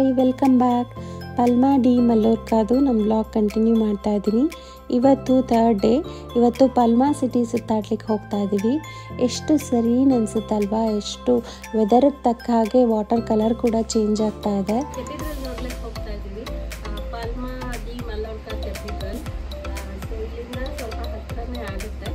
hi welcome back Palma de ಮಲ್ಲೋರ್ಕಾದು ನಮ್ಮ blog continue ಮಾಡ್ತಾ ಇದ್ದೀನಿ ಇವತ್ತು ಥರ್ಡ್ ಡೇ ಇವತ್ತು ಪಲ್ಮಾ ಸಿಟಿ ಸುತ್ತಾಡ್ಲಿಕ್ಕೆ ಹೋಗ್ತಾ ಇದ್ದೀವಿ ಎಷ್ಟು ಸರಿ ಅನ್ಸುತ್ತಲ್ವಾ ಎಷ್ಟು ವೆದರ್ಗೆ ತಕ್ಕ ಹಾಗೆ ವಾಟರ್ ಕಲರ್ ಕೂಡ ಚೇಂಜ್ ಆಗ್ತಾ ಇದೆ ಕೆಥಿಡ್ರಲ್ ನೋಡ್ಲಿಕ್ಕೆ ಹೋಗ್ತಾ ಇದ್ದೀವಿ ಪಾಲ್ಮಾ ಡಿ ಮಲ್ಲೋರ್ಕಾ ಕೆಥಿಡ್ರಲ್ ಸೊ ಇಲ್ಲಿಂದ ಸ್ವಲ್ಪ ಹತ್ರನೇ ಆಗುತ್ತೆ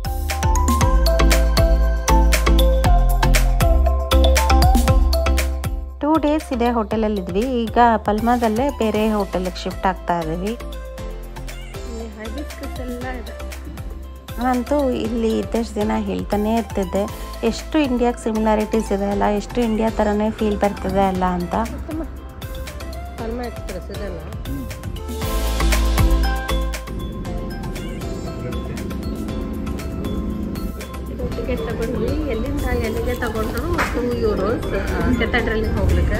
ಟೂ ಡೇಸ್ ಇದೇ ಹೋಟೆಲಲ್ಲಿದ್ವಿ ಈಗ ಪಲ್ಮಾದಲ್ಲೇ ಬೇರೆ ಹೋಟೆಲಿಗೆ ಶಿಫ್ಟ್ ಆಗ್ತಾ ಇದ್ದೀವಿ ಇಲ್ಲಿ ಹೈಬಿಸ್ಕಸ್ ಎಲ್ಲ ಇದೆ ಅಂತೂ ಇಲ್ಲಿ ಇದ್ದಷ್ಟು ದಿನ ಹೇಳ್ತಾನೆ ಇರ್ತಿದ್ದೆ ಎಷ್ಟು ಇಂಡಿಯಾಗೆ ಸಿಮಿಲಾರಿಟೀಸ್ ಇದೆ ಅಲ್ಲ ಎಷ್ಟು ಇಂಡಿಯಾ ಥರನೇ ಫೀಲ್ ಬರ್ತದೆ ಅಲ್ಲ ಅಂತ ಉತ್ತಮ ಪಾಲ್ಮಾ ಎಕ್ಸ್ಪ್ರೆಸ್ ಇದೆಲ್ಲ ಇದು ಟಿಕೆಟ್ ತಗೊಂಡ್ವಿ ಎಲ್ಲಿಂದ ಎಲ್ಲಿಗೆ ತಗೊಂಡ್ರು ಟೂ ಯೂರೋಸ್ ಕೆಥಡ್ರಲ್ಗೆ ಹೋಗ್ಲಿಕ್ಕೆ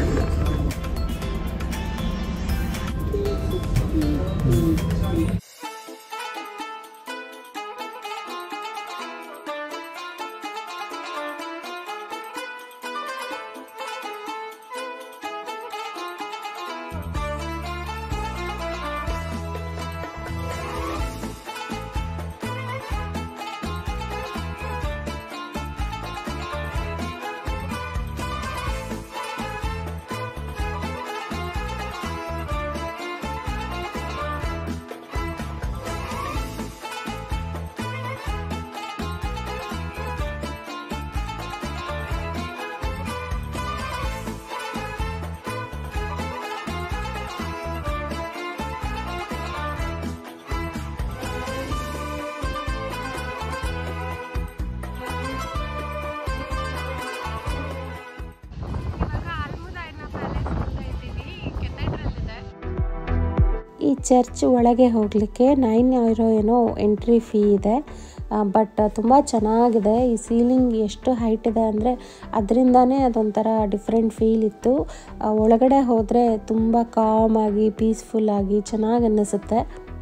ಈ ಚರ್ಚ್ ಒಳಗೆ ಹೋಗಲಿಕ್ಕೆ ನೈನ್ ಯೂರೋ ಏನೋ ಎಂಟ್ರಿ ಫೀ ಇದೆ ಬಟ್ ತುಂಬ ಚೆನ್ನಾಗಿದೆ ಈ ಸೀಲಿಂಗ್ ಎಷ್ಟು ಹೈಟ್ ಇದೆ ಅಂದರೆ ಅದರಿಂದನೇ ಅದೊಂಥರ ಡಿಫ್ರೆಂಟ್ ಫೀಲ್ ಇತ್ತು ಆ, ಒಳಗಡೆ ಹೋದರೆ ತುಂಬ ಕಾಮ್ ಆಗಿ ಪೀಸ್ಫುಲ್ ಆಗಿ ಚೆನ್ನಾಗಿ ಅನ್ನಿಸುತ್ತೆ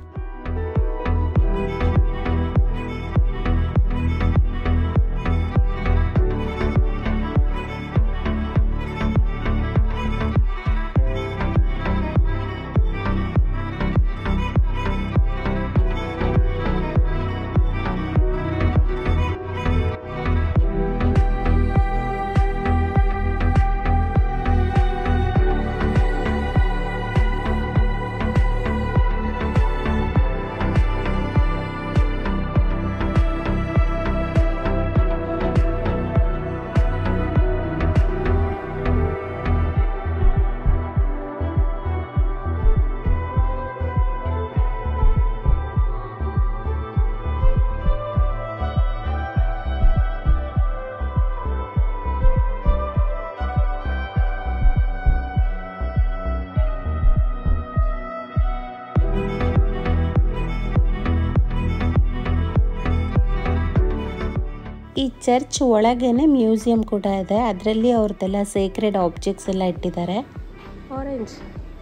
ಈ ಚರ್ಚ್ ಒಳಗೇನೆ ಮ್ಯೂಸಿಯಂ ಕೂಡ ಇದೆ ಅದರಲ್ಲಿ ಅವ್ರದ್ದೆಲ್ಲ ಸೇಕ್ರೆಡ್ ಆಬ್ಜೆಕ್ಟ್ಸ್ ಎಲ್ಲ ಇಟ್ಟಿದ್ದಾರೆ ಆರೆಂಜ್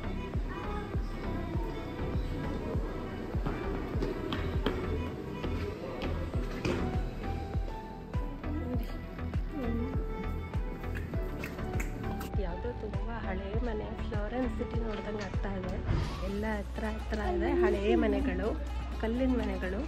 ಯಾವುದೋ ತುಂಬ ಹಳೆಯ ಮನೆ ಫ್ಲೋರೆನ್ಸ್ ಸಿಟಿ ನೋಡ್ದಂಗೆ ಆಗ್ತಾ ಇದೆ ಎಲ್ಲ ಹತ್ರ ಹತ್ರ ಇದೆ ಹಳೆಯ ಮನೆಗಳು ಕಲ್ಲಿನ ಮನೆಗಳು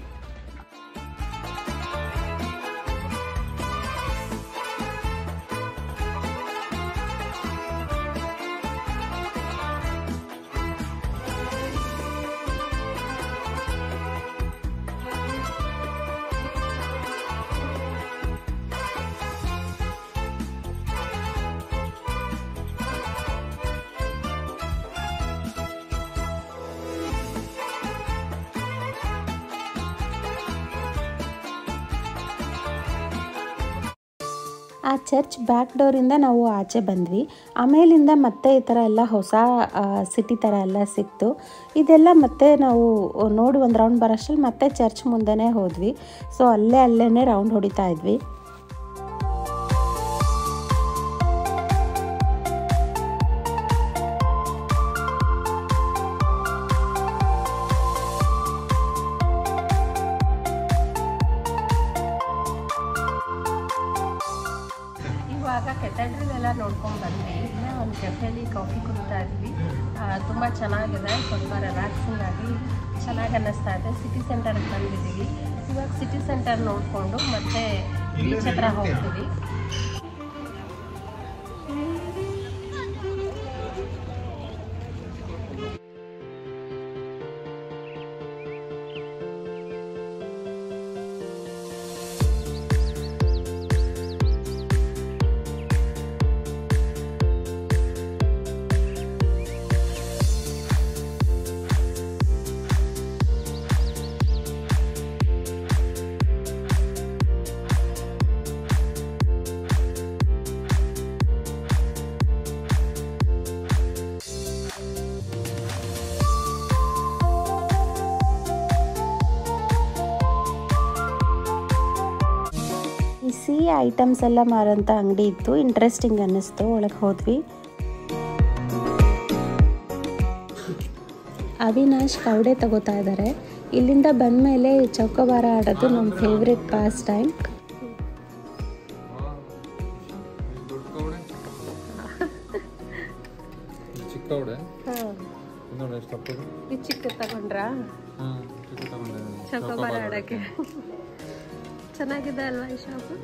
ಆ ಚರ್ಚ್ ಬ್ಯಾಕ್ ಡೋರಿಂದ ನಾವು ಆಚೆ ಬಂದ್ವಿ ಆಮೇಲಿಂದ ಮತ್ತೆ ಈ ಥರ ಎಲ್ಲ ಹೊಸ ಸಿಟಿ ಥರ ಎಲ್ಲ ಸಿಕ್ತು ಇದೆಲ್ಲ ಮತ್ತೆ ನಾವು ನೋಡಿ ಒಂದು ರೌಂಡ್ ಬರೋಷ್ಟ್ರಲ್ಲಿ ಮತ್ತೆ ಚರ್ಚ್ ಮುಂದೆನೇ ಹೋದ್ವಿ ಸೊ ಅಲ್ಲೇ ಅಲ್ಲೇ ರೌಂಡ್ ಹೊಡಿತಾ ಇದ್ವಿ ಇವು ಇವಾಗ ಕೆಥೆಡ್ರಲ್ ಎಲ್ಲ ನೋಡ್ಕೊಂಡು ಬಂದ್ವಿ ಇಲ್ಲೇ ಒಂದು ಕೆಫೆಲಿ ಕಾಫಿ ಕುಡಿತಾ ಇದ್ವಿ ತುಂಬ ಚೆನ್ನಾಗಿದೆ ಸ್ವಲ್ಪ ರಿಲ್ಯಾಕ್ಸಿಂಗ್ ಆಗಿ ಚೆನ್ನಾಗಿ ಅನ್ನಿಸ್ತಾ ಇದೆ ಸಿಟಿ ಸೆಂಟರ್ಗೆ ಬಂದಿದ್ದೀವಿ ಇವಾಗ ಸಿಟಿ ಸೆಂಟರ್ ನೋಡಿಕೊಂಡು ಮತ್ತೆ ಬೀಚ್ ಹತ್ರ ಹೋಗ್ತೀವಿ ಈ ಸಿ ಐಟಮ್ಸ್ ಎಲ್ಲ ಮಾರೋಂಥ ಅಂಗಡಿ ಇತ್ತು ಇಂಟ್ರೆಸ್ಟಿಂಗ್ ಅನ್ನಿಸ್ತು ಒಳಗೆ ಹೋದ್ವಿ ಅವಿನಾಶ್ ಕವಡೆ ತಗೋತಾ ಇದ್ದಾರೆ ಇಲ್ಲಿಂದ ಬಂದಮೇಲೆ ಚೌಕೋಬಾರ ಆಡೋದು ನಮ್ಮ ಫೇವ್ರೆಟ್ ಪಾಸ್ ಟೈಮ್ ದೊಡ್ಡ ಕವಡೆ ಚಿಕ್ಕ ಕವಡೆ ಇನ್ನೊಂದು ಎಷ್ಟು ತಪ್ಪದು ಈ ಚಿಕ್ಕ ತಗೊಂಡ್ರಾ ಹಾಂ ಚಿಕ್ಕ ತಗೊಂಡೆ ಚೌಕೋಬಾರ ಆಡೋಕ್ಕೆ ಚೆನ್ನಾಗಿದೆ ಅಲ್ವಾ ಈ ಶಾಪು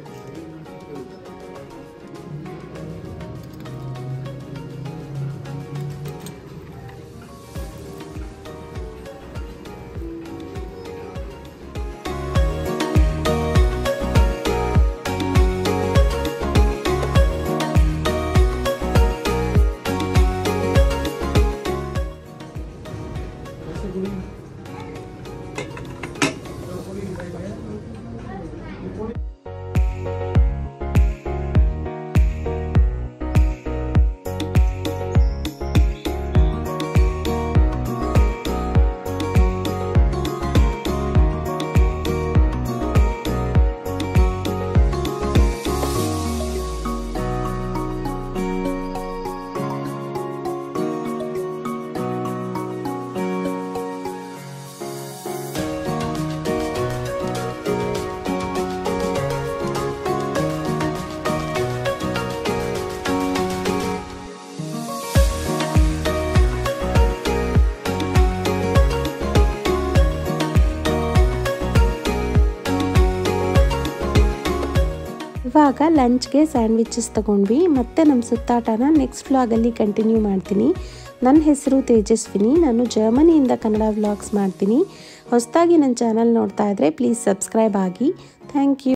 ಇವಾಗ ಲಂಚ್ಗೆ ಸ್ಯಾಂಡ್ವಿಚಸ್ ತಗೊಂಡ್ವಿ ಮತ್ತೆ ನಮ್ಮ ಸುತ್ತಾಟನ ನೆಕ್ಸ್ಟ್ ವ್ಲಾಗಲ್ಲಿ ಕಂಟಿನ್ಯೂ ಮಾಡ್ತೀನಿ ನನ್ನ ಹೆಸರು ತೇಜಸ್ವಿನಿ ನಾನು ಜರ್ಮನಿಯಿಂದ ಕನ್ನಡ ವ್ಲಾಗ್ಸ್ ಮಾಡ್ತೀನಿ ಹೊಸದಾಗಿ ನನ್ನ ಚಾನಲ್ ನೋಡ್ತಾ ಇದ್ದರೆ ಪ್ಲೀಸ್ ಸಬ್ಸ್ಕ್ರೈಬ್ ಆಗಿ ಥ್ಯಾಂಕ್ ಯು